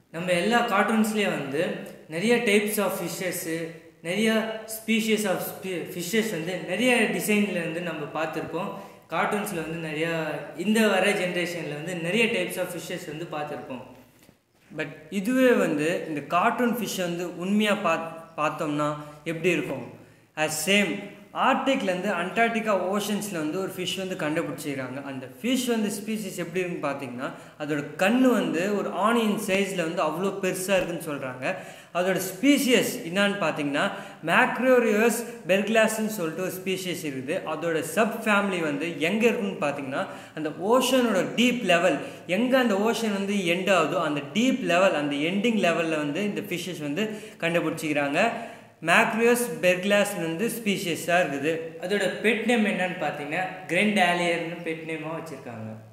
நம்ம எல்லா கார்ட்டூன்ஸ்லேயும் வந்து நிறைய டைப்ஸ் ஆஃப் ஃபிஷ்ஷஸ்ஸு நிறைய ஸ்பீஷியஸ் ஆஃப் ஃபிஷ்ஷஸ் வந்து நிறைய டிசைனில் வந்து நம்ம பார்த்துருப்போம் கார்ட்டூன்ஸில் வந்து நிறையா இந்த வர ஜென்ரேஷனில் வந்து நிறைய டைப்ஸ் ஆஃப் ஃபிஷ்ஷஸ் வந்து பார்த்துருப்போம் பட் இதுவே வந்து இந்த கார்ட்டூன் ஃபிஷ் வந்து உண்மையாக பாத் பார்த்தோம்னா எப்படி இருக்கும் as சேம் ஆர்டிக்லேருந்து அண்டார்டிகா ஓஷன்ஸில் வந்து ஒரு ஃபிஷ் வந்து கண்டுபிடிச்சிக்கிறாங்க அந்த ஃபிஷ் வந்து ஸ்பீசிஸ் எப்படி இருக்குன்னு பார்த்தீங்கன்னா அதோட கண் வந்து ஒரு ஆனியன் சைஸில் வந்து அவ்வளோ பெருசாக இருக்குன்னு சொல்கிறாங்க அதோட ஸ்பீசியஸ் என்னான்னு பார்த்தீங்கன்னா மேக்ரோரியஸ் பெர்கிளாஸ்ன்னு சொல்லிட்டு ஒரு ஸ்பீஷியஸ் இருக்குது அதோட சப் ஃபேமிலி வந்து எங்கே இருக்குன்னு பார்த்தீங்கன்னா அந்த ஓஷனோட டீப் லெவல் எங்கே அந்த ஓஷன் வந்து எண்ட் ஆகுதோ அந்த டீப் லெவல் அந்த எண்டிங் லெவலில் வந்து இந்த ஃபிஷ்ஷஸ் வந்து கண்டுபிடிச்சிக்கிறாங்க மேக்ரியோஸ் பெர்கிளாஸ் வந்து ஸ்பீஷியஸாக இருக்குது அதோட பெட் நேம் என்னன்னு பார்த்தீங்கன்னா கிரெண்ட் ஆலியர்னு பெட் நேமாக வச்சுருக்காங்க